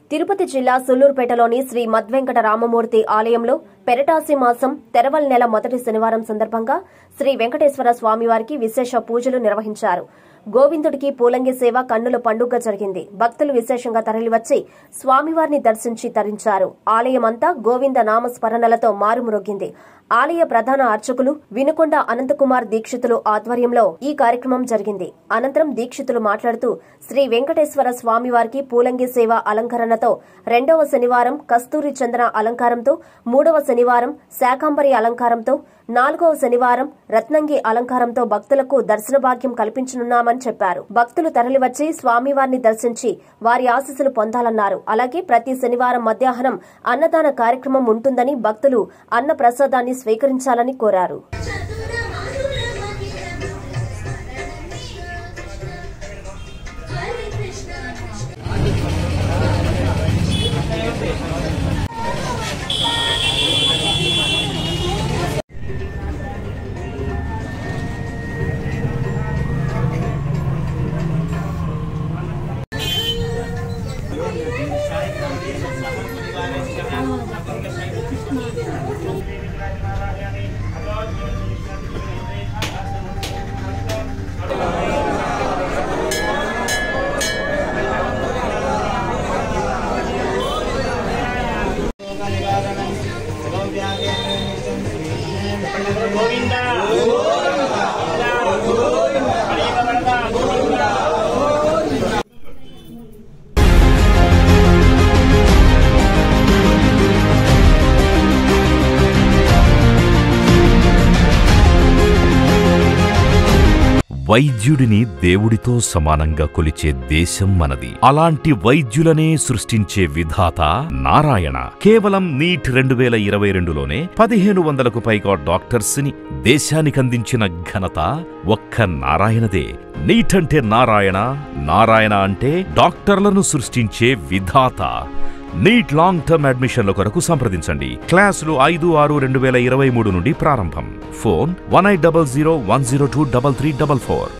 తిరుపతి జిల్లా సుల్లూరుపేటలోని శ్రీ మద్వెంకట రామమూర్తి ఆలయంలో పెరటాసి మాసం తెరవల్ నెల మొదటి శనివారం సందర్భంగా శ్రీ వెంకటేశ్వర స్వామివారికి విశేష పూజలు నిర్వహించారు గోవిందుడికి పూలంగి సేవ కన్నుల పండుగ జరిగింది భక్తులు విశేషంగా తరలివచ్చి స్వామివారిని దర్శించి తరించారు ఆలయమంతా గోవింద నామస్మరణలతో మారుమ్రోగింది ఆలయ ప్రధాన అర్చకులు వినుకొండ అనంతకుమార్ దీక్షితులు ఆధ్వర్యంలో ఈ కార్యక్రమం జరిగింది అనంతరం దీక్షితులు మాట్లాడుతూ శ్రీ వెంకటేశ్వర స్వామివారికి పూలంగి సేవ అలంకరణతో రెండవ శనివారం కస్తూరి చందన అలంకారంతో మూడవ శనివారం శాకాంబరి అలంకారంతో నాలుగవ శనివారం రత్నంగి అలంకారంతో భక్తులకు దర్శన భాగ్యం కల్పించనున్నామని చెప్పారు భక్తులు తరలివచ్చి స్వామివారిని దర్శించి వారి ఆశీస్సులు పొందాలన్నారు అలాగే ప్రతి శనివారం మధ్యాహ్నం అన్నదాన కార్యక్రమం ఉంటుందని భక్తులు అన్న ప్రసాదాన్ని స్వీకరించాలని కోరారు హరే కృష్ణ గోవింద వైద్యుడిని దేవుడితో సమానంగా కొలిచే దేశం మనది అలాంటి వైద్యులనే సృష్టించే విధాత నారాయణ కేవలం నీట్ రెండు వేల ఇరవై రెండులోనే పదిహేను వందలకు పైగా డాక్టర్స్ ని దేశానికందించిన ఘనత ఒక్క నారాయణదే నీట్ అంటే నారాయణ నారాయణ అంటే డాక్టర్లను సృష్టించే విధాత నీట్ లాంగ్ టర్మ్ అడ్మిషన్ల కొరకు సంప్రదించండి క్లాసులు ఐదు ఆరు రెండు వేల ఇరవై మూడు నుండి ప్రారంభం phone one eight double zero one zero two double three double four